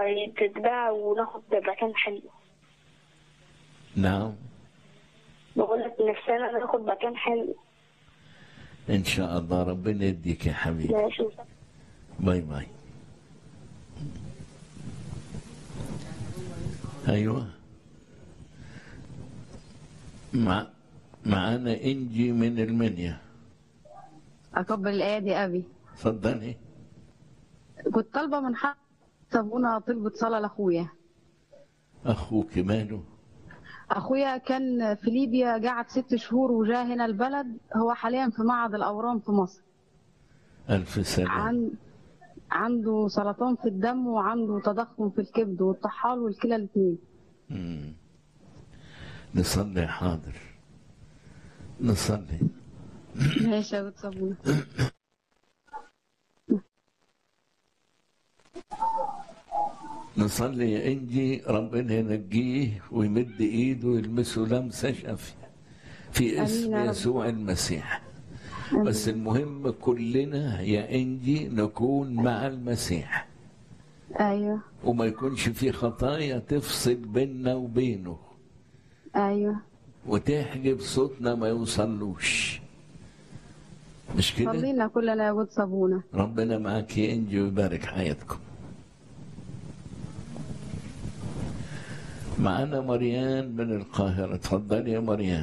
تتباع وناخد مكان حلو نعم بقول لك نفسنا ناخد مكان حلو إن شاء الله ربنا يديك يا حبيبي ماشي باي باي أيوة مع معانا إنجي من المنيا أقبل الآية دي أبي اتفضلي كنت طالبة من حق سابونا طلبة صلاة لأخويا أخوك ماله أخويا كان في ليبيا قعد ست شهور وجاء هنا البلد هو حاليا في معهد الأورام في مصر ألف سلام عن... عنده سرطان في الدم وعنده تضخم في الكبد والطحال والكلى الاثنين مم. نصلي حاضر نصلي ماشي يا بنت سابونا نصلي يا إنجي ربنا ينجيه ويمد إيده ويلمسه لمسة شافية في اسم آمين يا رب. يسوع المسيح بس المهم كلنا يا إنجي نكون مع المسيح أيوه وما يكونش في خطايا تفصل بيننا وبينه أيوه وتحجب صوتنا ما يوصلوش مش كده صلينا كلنا يا بنت سابونا ربنا معاك يا انجي ويبارك حياتكم معانا مريان من القاهرة اتفضلي يا مريان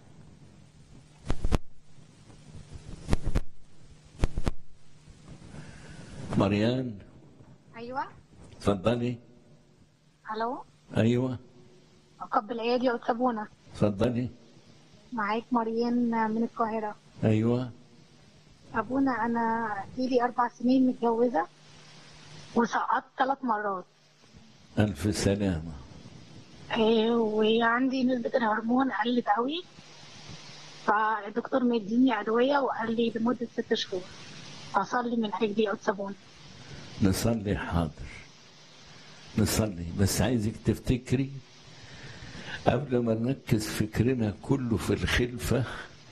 مريان ايوه اتفضلي الو ايوه اقبل ايادي وتسابونا اتفضلي معاك مريم من القاهره ايوه ابونا انا لي اربع سنين متجوزه وسقطت ثلاث مرات الف سلامة إيه، وعندي نسبه الهرمون قلت قوي فالدكتور مديني ادويه وقال لي لمده ست شهور اصلي من حجري او تسابونا نصلي حاضر نصلي بس عايزك تفتكري قبل ما نركز فكرنا كله في الخلفة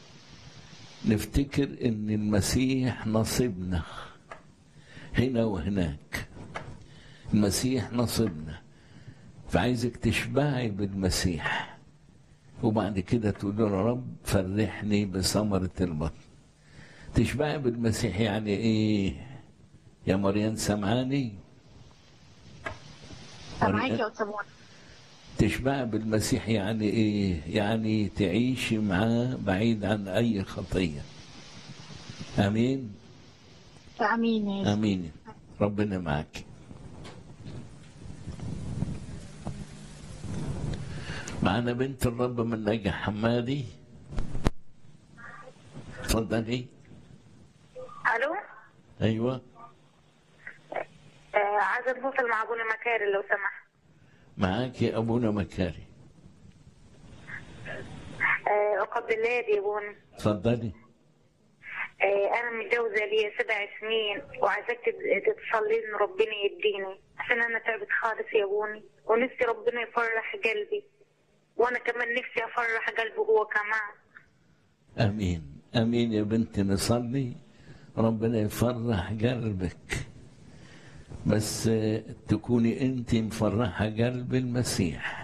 نفتكر ان المسيح نصيبنا هنا وهناك المسيح نصيبنا فعايزك تشبعي بالمسيح وبعد كده تقول له يا رب فرحني بثمرة البطن تشبعي بالمسيح يعني ايه يا مريم سمعاني معاك يا تسابونا تشبع بالمسيح يعني ايه يعني تعيشي معاه بعيد عن اي خطيه امين امين يا يسوع. امين ربنا معك معنا بنت الرب من نجا حمادي اتفضلي الو ايوه آه عايزه اتواصل مع ابونا مكاري لو سمحت معاك يا ابونا مكاري آه اقبل الله يا ابونا اتفضلي آه انا متجوزه ليا سبع سنين وعايزاك تت- تتصلي ان ربنا يديني عشان انا تعبت خالص يا ابوني ونفسي ربنا يفرح قلبي وانا كمان نفسي افرح قلبه هو كمان امين امين يا بنتي نصلي ربنا يفرح قلبك بس آه، تكوني انت مفرحه قلب المسيح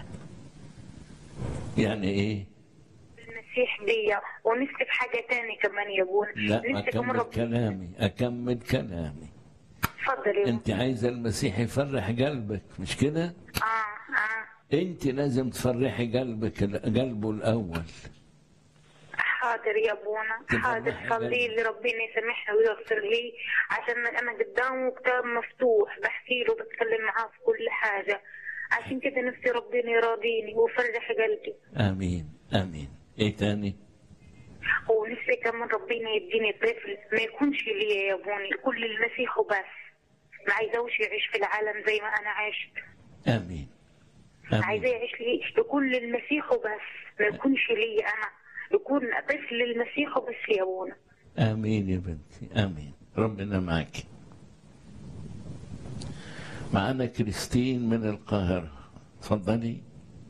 يعني ايه المسيح ليا ونفسي في حاجه تاني كمان يا ابونا لا نفسي كمان اكمل ربنا كلامي اكمل كلامي اتفضل يا ابونا انت عايزه المسيح يفرح قلبك مش كده اه اه انت لازم تفرحي قلبك قلبه الاول حاضر يا ابونا تفرح حاضر قلبي. صلي لي ربنا يسامحني ويغفر لي عشان انا قدامه كتاب مفتوح بحكي له بتكلم معاه في كل حاجه عشان كده نفسي ربنا يراضيني ويفرح قلبي امين امين ايه تاني ونفسي كمان ربنا يديني طفل ما يكونش ليا يا ابوني يكون للمسيح وبس ما عايزوش يعيش في العالم زي ما انا عشت امين عايزاه امين يعيش لي يكون للمسيح وبس ما يكونش لي انا يكون طفل للمسيح وبس يا ابونا امين يا بنتي امين ربنا معك معنا كريستين من القاهرة تفضلي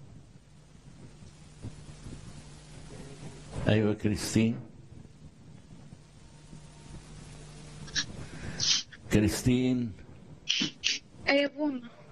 ايوه كريستين كريستين أي أبونا